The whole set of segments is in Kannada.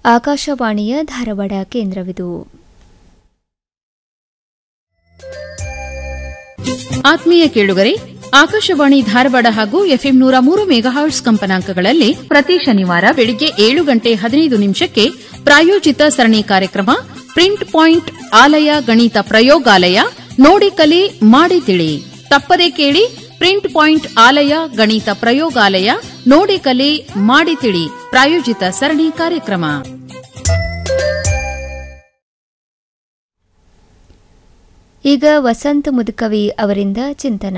ಆಕಾಶವಾಣಿಯ ಧಾರವಾಡ ಕೇಂದ್ರವಿದು ಆತ್ಮೀಯ ಕೇಳುಗರೆ ಆಕಾಶವಾಣಿ ಧಾರವಾಡ ಹಾಗೂ ಎಫ್ಎಂ ನೂರ ಮೂರು ಮೆಗಾಹರ್ಟ್ಸ್ ಕಂಪನಾಂಕಗಳಲ್ಲಿ ಪ್ರತಿ ಶನಿವಾರ ಬೆಳಿಗ್ಗೆ ಏಳು ಗಂಟೆ ಹದಿನೈದು ನಿಮಿಷಕ್ಕೆ ಪ್ರಾಯೋಜಿತ ಸರಣಿ ಕಾರ್ಯಕ್ರಮ ಪ್ರಿಂಟ್ ಪಾಯಿಂಟ್ ಆಲಯ ಗಣಿತ ಪ್ರಯೋಗಾಲಯ ನೋಡಿ ಕಲಿ ಮಾಡಿ ತಿಳಿ ತಪ್ಪದೆ ಕೇಳಿ ಪ್ರಿಂಟ್ ಪಾಯಿಂಟ್ ಆಲಯ ಗಣಿತ ಪ್ರಯೋಗಾಲಯ ನೋಡಿ ಕಲಿ ಮಾಡಿ ತಿಳಿ ಪ್ರಾಯೋಜಿತ ಸರಣಿ ಕಾರ್ಯಕ್ರಮ ಈಗ ವಸಂತ ಮುದುಕವಿ ಅವರಿಂದ ಚಿಂತನ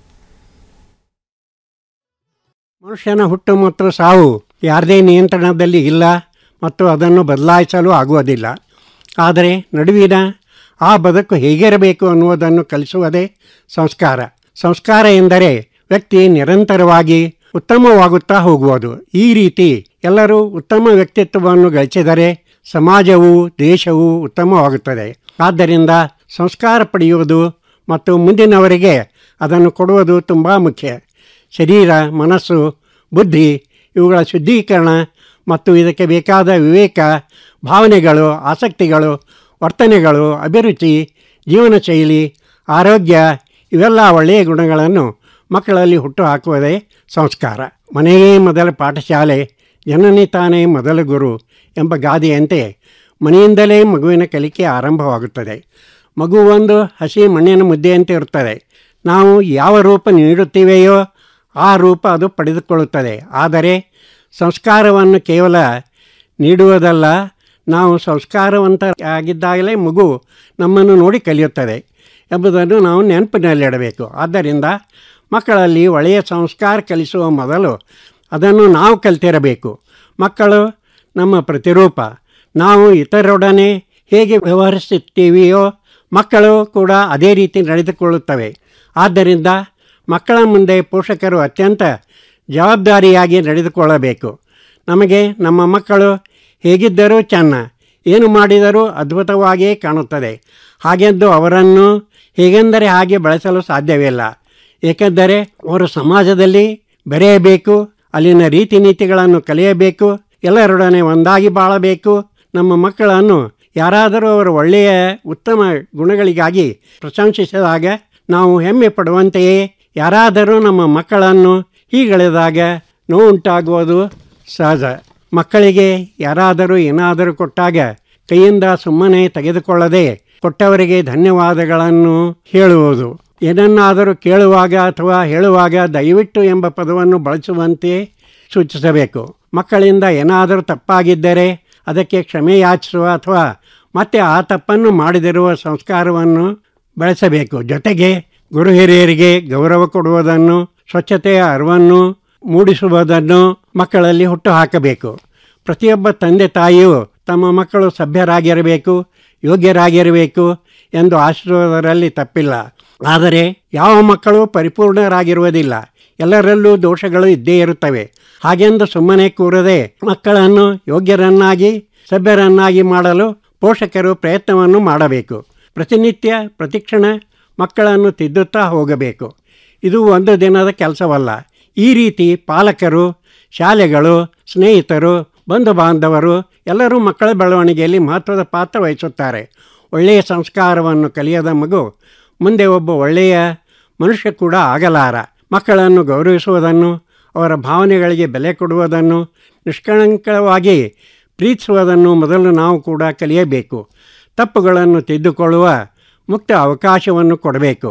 ಮನುಷ್ಯನ ಹುಟ್ಟು ಮತ್ತು ಸಾವು ಯಾರದೇ ನಿಯಂತ್ರಣದಲ್ಲಿ ಇಲ್ಲ ಮತ್ತು ಅದನ್ನು ಬದಲಾಯಿಸಲು ಆಗುವುದಿಲ್ಲ ಆದರೆ ನಡುವಿನ ಆ ಬದುಕು ಹೇಗಿರಬೇಕು ಅನ್ನುವುದನ್ನು ಕಲಿಸುವುದೇ ಸಂಸ್ಕಾರ ಸಂಸ್ಕಾರ ಎಂದರೆ ವ್ಯಕ್ತಿ ನಿರಂತರವಾಗಿ ಉತ್ತಮವಾಗುತ್ತಾ ಹೋಗುವುದು ಈ ರೀತಿ ಎಲ್ಲರೂ ಉತ್ತಮ ವ್ಯಕ್ತಿತ್ವವನ್ನು ಗಳಿಸಿದರೆ ಸಮಾಜವು ದೇಶವು ಉತ್ತಮವಾಗುತ್ತದೆ ಆದ್ದರಿಂದ ಸಂಸ್ಕಾರ ಪಡೆಯುವುದು ಮತ್ತು ಮುಂದಿನವರಿಗೆ ಅದನ್ನು ಕೊಡುವುದು ತುಂಬ ಮುಖ್ಯ ಶರೀರ ಮನಸ್ಸು ಬುದ್ಧಿ ಇವುಗಳ ಶುದ್ಧೀಕರಣ ಮತ್ತು ಇದಕ್ಕೆ ಬೇಕಾದ ವಿವೇಕ ಭಾವನೆಗಳು ಆಸಕ್ತಿಗಳು ವರ್ತನೆಗಳು ಅಭಿರುಚಿ ಜೀವನ ಶೈಲಿ ಆರೋಗ್ಯ ಇವೆಲ್ಲ ಒಳ್ಳೆಯ ಗುಣಗಳನ್ನು ಮಕ್ಕಳಲ್ಲಿ ಹುಟ್ಟು ಹಾಕುವುದೇ ಸಂಸ್ಕಾರ ಮನೆಯೇ ಮೊದಲ ಪಾಠಶಾಲೆ ಜನನಿ ತಾನೇ ಮೊದಲ ಗುರು ಎಂಬ ಗಾದೆಯಂತೆ ಮನೆಯಿಂದಲೇ ಮಗುವಿನ ಕಲಿಕೆ ಆರಂಭವಾಗುತ್ತದೆ ಮಗು ಒಂದು ಹಸಿ ಮಣ್ಣಿನ ಮುದ್ದೆಯಂತೆ ಇರುತ್ತದೆ ನಾವು ಯಾವ ರೂಪ ನೀಡುತ್ತೀವೆಯೋ ಆ ರೂಪ ಅದು ಪಡೆದುಕೊಳ್ಳುತ್ತದೆ ಆದರೆ ಸಂಸ್ಕಾರವನ್ನು ಕೇವಲ ನೀಡುವುದಲ್ಲ ನಾವು ಸಂಸ್ಕಾರವಂತ ಆಗಿದ್ದಾಗಲೇ ಮಗು ನಮ್ಮನ್ನು ನೋಡಿ ಕಲಿಯುತ್ತದೆ ಎಂಬುದನ್ನು ನಾವು ನೆನಪಿನಲ್ಲಿಡಬೇಕು ಆದ್ದರಿಂದ ಮಕ್ಕಳಲ್ಲಿ ಒಳ್ಳೆಯ ಸಂಸ್ಕಾರ ಕಲಿಸುವ ಮೊದಲು ಅದನ್ನು ನಾವು ಕಲಿತಿರಬೇಕು ಮಕ್ಕಳು ನಮ್ಮ ಪ್ರತಿರೂಪ ನಾವು ಇತರರೊಡನೆ ಹೇಗೆ ವ್ಯವಹರಿಸುತ್ತೀವಿಯೋ ಮಕ್ಕಳು ಕೂಡ ಅದೇ ರೀತಿ ನಡೆದುಕೊಳ್ಳುತ್ತವೆ ಆದ್ದರಿಂದ ಮಕ್ಕಳ ಮುಂದೆ ಪೋಷಕರು ಅತ್ಯಂತ ಜವಾಬ್ದಾರಿಯಾಗಿ ನಡೆದುಕೊಳ್ಳಬೇಕು ನಮಗೆ ನಮ್ಮ ಮಕ್ಕಳು ಹೇಗಿದ್ದರೂ ಚೆನ್ನ ಏನು ಮಾಡಿದರೂ ಅದ್ಭುತವಾಗಿಯೇ ಕಾಣುತ್ತದೆ ಹಾಗೆಂದು ಅವರನ್ನು ಹೇಗೆಂದರೆ ಹಾಗೆ ಬಳಸಲು ಸಾಧ್ಯವಿಲ್ಲ ಏಕೆಂದರೆ ಅವರು ಸಮಾಜದಲ್ಲಿ ಬೆರೆಯಬೇಕು ಅಲ್ಲಿನ ರೀತಿ ನೀತಿಗಳನ್ನು ಕಲಿಯಬೇಕು ಎಲ್ಲರೊಡನೆ ಒಂದಾಗಿ ಬಾಳಬೇಕು ನಮ್ಮ ಮಕ್ಕಳನ್ನು ಯಾರಾದರೂ ಅವರ ಒಳ್ಳೆಯ ಉತ್ತಮ ಗುಣಗಳಿಗಾಗಿ ಪ್ರಶಂಸಿಸಿದಾಗ ನಾವು ಹೆಮ್ಮೆ ಪಡುವಂತೆಯೇ ಯಾರಾದರೂ ನಮ್ಮ ಮಕ್ಕಳನ್ನು ಹೀಗಳೆದಾಗ ನೋವುಂಟಾಗುವುದು ಸಹಜ ಮಕ್ಕಳಿಗೆ ಯಾರಾದರೂ ಏನಾದರೂ ಕೊಟ್ಟಾಗ ಕೈಯಿಂದ ಸುಮ್ಮನೆ ತೆಗೆದುಕೊಳ್ಳದೆ ಕೊಟ್ಟವರಿಗೆ ಧನ್ಯವಾದಗಳನ್ನು ಹೇಳುವುದು ಏನನ್ನಾದರೂ ಕೇಳುವಾಗ ಅಥವಾ ಹೇಳುವಾಗ ದಯವಿಟ್ಟು ಎಂಬ ಪದವನ್ನು ಬಳಸುವಂತೆ ಸೂಚಿಸಬೇಕು ಮಕ್ಕಳಿಂದ ಏನಾದರೂ ತಪ್ಪಾಗಿದ್ದರೆ ಅದಕ್ಕೆ ಕ್ಷಮೆ ಯಾಚಿಸುವ ಅಥವಾ ಮತ್ತೆ ಆ ತಪ್ಪನ್ನು ಮಾಡದಿರುವ ಸಂಸ್ಕಾರವನ್ನು ಬೆಳೆಸಬೇಕು ಜೊತೆಗೆ ಗುರು ಹಿರಿಯರಿಗೆ ಗೌರವ ಕೊಡುವುದನ್ನು ಸ್ವಚ್ಛತೆಯ ಅರಿವನ್ನು ಮೂಡಿಸುವುದನ್ನು ಮಕ್ಕಳಲ್ಲಿ ಹುಟ್ಟು ಹಾಕಬೇಕು ಪ್ರತಿಯೊಬ್ಬ ತಂದೆ ತಾಯಿಯು ತಮ್ಮ ಮಕ್ಕಳು ಸಭ್ಯರಾಗಿರಬೇಕು ಯೋಗ್ಯರಾಗಿರಬೇಕು ಎಂದು ಆಶಿಸುವುದರಲ್ಲಿ ತಪ್ಪಿಲ್ಲ ಆದರೆ ಯಾವ ಮಕ್ಕಳು ಪರಿಪೂರ್ಣರಾಗಿರುವುದಿಲ್ಲ ಎಲ್ಲರಲ್ಲೂ ದೋಷಗಳು ಇದ್ದೇ ಇರುತ್ತವೆ ಹಾಗೆಂದು ಸುಮ್ಮನೆ ಕೂರದೆ ಮಕ್ಕಳನ್ನು ಯೋಗ್ಯರನ್ನಾಗಿ ಸಭ್ಯರನ್ನಾಗಿ ಮಾಡಲು ಪೋಷಕರು ಪ್ರಯತ್ನವನ್ನು ಮಾಡಬೇಕು ಪ್ರತಿನಿತ್ಯ ಪ್ರತಿಕ್ಷಣ ಮಕ್ಕಳನ್ನು ತಿದ್ದುತ್ತಾ ಹೋಗಬೇಕು ಇದು ಒಂದು ದಿನದ ಕೆಲಸವಲ್ಲ ಈ ರೀತಿ ಪಾಲಕರು ಶಾಲೆಗಳು ಸ್ನೇಹಿತರು ಬಂಧು ಬಾಂಧವರು ಎಲ್ಲರೂ ಮಕ್ಕಳ ಬೆಳವಣಿಗೆಯಲ್ಲಿ ಮಹತ್ವದ ಪಾತ್ರ ವಹಿಸುತ್ತಾರೆ ಒಳ್ಳೆಯ ಸಂಸ್ಕಾರವನ್ನು ಕಲಿಯದ ಮಗು ಮುಂದೆ ಒಬ್ಬ ಒಳ್ಳೆಯ ಮನುಷ್ಯ ಕೂಡ ಆಗಲಾರ ಮಕ್ಕಳನ್ನು ಗೌರವಿಸುವುದನ್ನು ಅವರ ಭಾವನೆಗಳಿಗೆ ಬೆಲೆ ಕೊಡುವುದನ್ನು ನಿಷ್ಕಳಂಕವಾಗಿ ಪ್ರೀತಿಸುವುದನ್ನು ಮೊದಲು ನಾವು ಕೂಡ ಕಲಿಯಬೇಕು ತಪ್ಪುಗಳನ್ನು ತಿದ್ದುಕೊಳ್ಳುವ ಮುಕ್ತ ಅವಕಾಶವನ್ನು ಕೊಡಬೇಕು